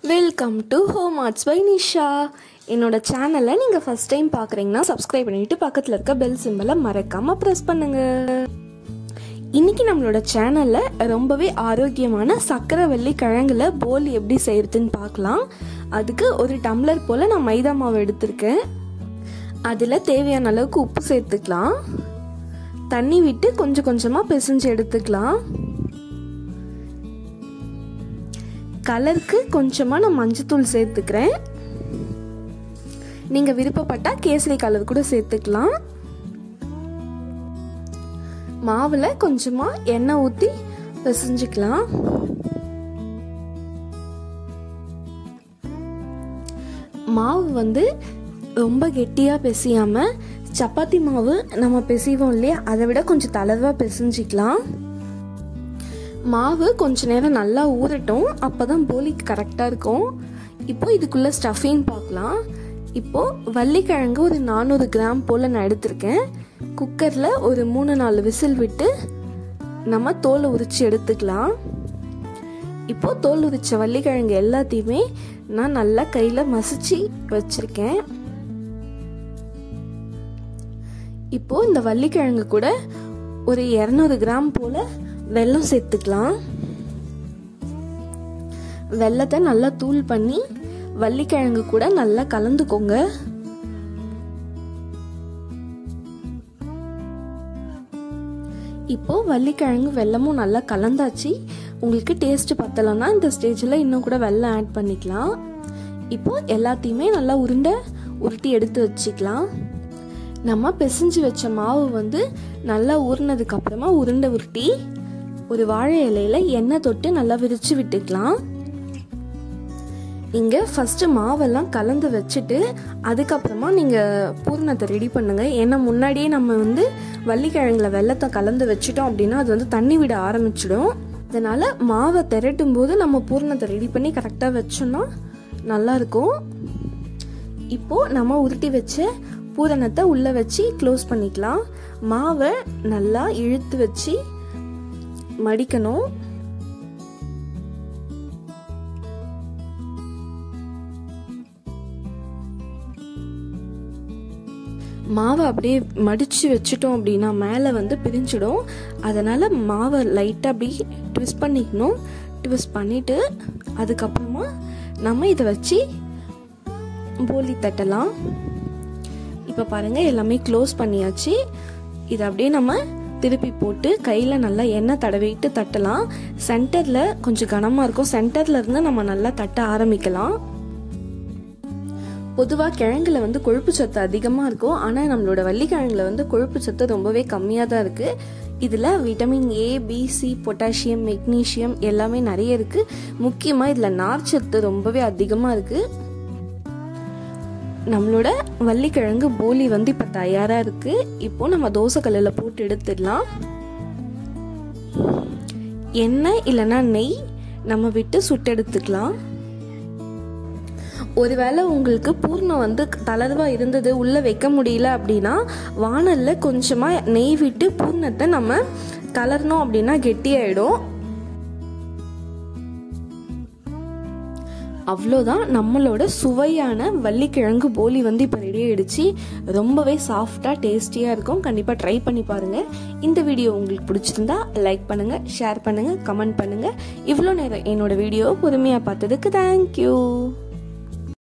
welcome to home arts by Nisha என்னோட சேனலை நீங்கள் ஃபஸ்ட் டைம் பார்க்குறீங்கன்னா சப்ஸ்கிரைப் பண்ணிட்டு பக்கத்தில் இருக்க பெல் சிம்பலை மறக்காமல் ப்ரெஸ் பண்ணுங்க இன்னைக்கு நம்மளோட சேனலில் ரொம்பவே ஆரோக்கியமான சக்கரவள்ளி கிழங்குல போல் எப்படி செய்யறதுன்னு பார்க்கலாம் அதுக்கு ஒரு டம்ளர் போல் நான் மைதா மாவு எடுத்திருக்கேன் அதில் தேவையான அளவுக்கு உப்பு சேர்த்துக்கலாம் தண்ணி விட்டு கொஞ்சம் கொஞ்சமாக பிசைஞ்சு எடுத்துக்கலாம் கலருக்கு கொஞ்சமாக நான் மஞ்சத்தூள் சேர்த்துக்கிறேன் நீங்கள் விருப்பப்பட்டால் கேசரி கலர் கூட சேர்த்துக்கலாம் மாவில் கொஞ்சமாக எண்ணெய் ஊற்றி பிசைஞ்சுக்கலாம் மாவு வந்து ரொம்ப கெட்டியாக பிசையாமல் சப்பாத்தி மாவு நம்ம பிசைவோம் இல்லையா அதை விட கொஞ்சம் தளர்வாக பிசைஞ்சிக்கலாம் மாவு கொஞ்ச நேரம் நல்லா ஊறட்டும் அப்போ தான் போலிக்கு கரெக்டாக இருக்கும் இப்போ இதுக்குள்ளே ஸ்டஃபிங் பார்க்கலாம் இப்போது வள்ளிக்கிழங்கு ஒரு நானூறு கிராம் போல் நான் எடுத்திருக்கேன் குக்கரில் ஒரு மூணு நாலு விசில் விட்டு நம்ம தோலை உரித்து எடுத்துக்கலாம் இப்போது தோல் உரித்த வள்ளிக்கிழங்கு எல்லாத்தையுமே நான் நல்லா கையில் மசிச்சு வச்சுருக்கேன் இப்போது இந்த வள்ளிக்கிழங்கு கூட ஒரு இரநூறு கிராம் போல் வெல்லம் சேர்த்துக்கலாம் வெள்ளத்தை நல்லா தூள் பண்ணி வள்ளிக்கிழங்கு கூட நல்லா கலந்துக்கோங்க இப்போ வள்ளிக்கிழங்கு வெள்ளமும் நல்லா கலந்தாச்சு உங்களுக்கு டேஸ்ட் பத்தலைன்னா இந்த ஸ்டேஜில் இன்னும் கூட வெள்ளம் ஆட் பண்ணிக்கலாம் இப்போ எல்லாத்தையுமே நல்லா உருண்டை உருட்டி எடுத்து வச்சுக்கலாம் நம்ம பிசைஞ்சு வச்ச மாவு வந்து நல்லா ஊறினதுக்கு அப்புறமா உருண்டை உருட்டி ஒரு வாழை இலையில எண்ணெய் தொட்டு நல்லா விரிச்சு விட்டுக்கலாம் இங்கே ஃபஸ்ட்டு மாவெல்லாம் கலந்து வச்சுட்டு அதுக்கப்புறமா நீங்கள் பூர்ணத்தை ரெடி பண்ணுங்கள் ஏன்னா முன்னாடியே நம்ம வந்து வள்ளிக்கிழங்குல வெள்ளத்தை கலந்து வச்சுட்டோம் அப்படின்னா அது வந்து தண்ணி விட ஆரம்பிச்சிடும் அதனால் மாவை திரட்டும் போது நம்ம பூர்ணத்தை ரெடி பண்ணி கரெக்டாக வச்சோம்னா நல்லாயிருக்கும் இப்போது நம்ம உருட்டி வச்ச பூரணத்தை உள்ளே வச்சு க்ளோஸ் பண்ணிக்கலாம் மாவை நல்லா இழுத்து வச்சு மடிக்கணும் மாவை அப்படியே மடித்து வச்சுட்டோம் அப்படின்னா மேலே வந்து பிரிஞ்சிடும் அதனால் மாவை லைட்டாக அப்படி ட்விஸ்ட் பண்ணிக்கணும் ட்விஸ்ட் பண்ணிவிட்டு அதுக்கப்புறமா நம்ம இதை வச்சு போலி தட்டலாம் இப்போ பாருங்கள் எல்லாமே க்ளோஸ் பண்ணியாச்சு இதை அப்படியே நம்ம திருப்பி போட்டு கையில் நல்லா எண்ணெய் தடவிட்டு தட்டலாம் சென்டரில் கொஞ்சம் கனமாக இருக்கும் சென்டரில் இருந்து நம்ம நல்லா தட்ட ஆரம்பிக்கலாம் பொதுவாக கிழங்குல வந்து கொழுப்பு சத்து அதிகமாக இருக்கும் ஆனால் நம்மளோட வள்ளிக்கிழங்குல வந்து கொழுப்பு சத்து ரொம்பவே கம்மியாக தான் இருக்குது இதில் vitamin A B C potassium magnesium எல்லாமே நிறைய இருக்குது முக்கியமாக இதில் நார்ச்சத்து ரொம்பவே அதிகமாக இருக்குது நம்மளோட வள்ளிக்கிழங்கு போலி வந்து இப்போ தயாராக இருக்குது இப்போ நம்ம தோசைக்கல்லில் போட்டு எடுத்துடலாம் எண்ணெய் இல்லைன்னா நெய் நம்ம விட்டு சுட்டெடுத்துக்கலாம் ஒருவேளை உங்களுக்கு பூர்ணம் வந்து தளர்வாக இருந்தது உள்ளே வைக்க முடியல அப்படின்னா வானலில் கொஞ்சமாக நெய் விட்டு பூர்ணத்தை நம்ம கலர்னோம் அப்படின்னா கெட்டியாயிடும் அவ்வளோதான் நம்மளோட சுவையான வள்ளிக்கிழங்கு போலி வந்து இப்போ ரெடி ஆயிடுச்சு ரொம்பவே சாஃப்டாக டேஸ்டியாக இருக்கும் கண்டிப்பாக ட்ரை பண்ணி பாருங்கள் இந்த வீடியோ உங்களுக்கு பிடிச்சிருந்தா லைக் பண்ணுங்கள் ஷேர் பண்ணுங்கள் கமெண்ட் பண்ணுங்கள் இவ்வளோ நேரம் என்னோட வீடியோவை பொறுமையாக பார்த்ததுக்கு தேங்க்யூ